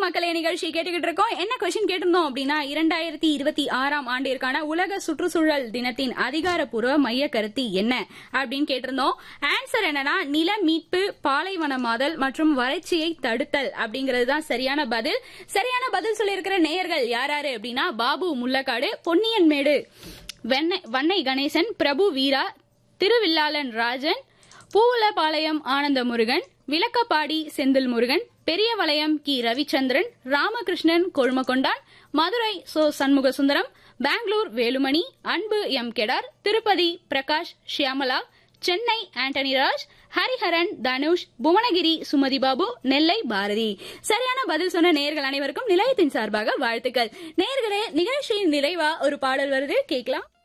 மக்களே நிகழ்ச்சி கேட்டுக்கிட்டு இருக்கோம் என்ன கொஸ்டின் கேட்டிருந்தோம் அப்படின்னா இரண்டாயிரத்தி இருபத்தி ஆறாம் ஆண்டிற்கான உலக சுற்றுச்சூழல் தினத்தின் அதிகாரப்பூர்வ மைய கருத்து என்ன அப்படின்னு கேட்டிருந்தோம் ஆன்சர் என்னன்னா நில மீட்பு பாலைவனமாதல் மற்றும் வறட்சியை தடுத்தல் அப்படிங்கிறது தான் சரியான பதில் சரியான பதில் சொல்லியிருக்கிற நேயர்கள் யார் யாரு அப்படின்னா பாபு முள்ளக்காடு பொன்னியன்மேடு வெண்ணை- வன்னை கணேசன் பிரபு வீரா திருவில்லாளன் ராஜன் பூவுலபாளையம் ஆனந்த முருகன் விளக்கப்பாடி செந்தில் முருகன் பெரியவளையம் கி ரவிச்சந்திரன் ராமகிருஷ்ணன் கொழுமகொண்டான் மதுரை சோ சண்முக சுந்தரம் பெங்களூர் வேலுமணி அன்பு எம் கெடார் திருப்பதி பிரகாஷ் ஷியாமலா சென்னை ஆண்டனி ராஜ் ஹரிஹரன் தனுஷ் புவனகிரி சுமதி பாபு நெல்லை பாரதி சரியான பதில் சொன்ன நேயர்கள் அனைவருக்கும் நிலையத்தின் சார்பாக வாழ்த்துக்கள் நேயர்களே நிகழ்ச்சியின் நிறைவா ஒரு பாடல் வருது கேட்கலாம்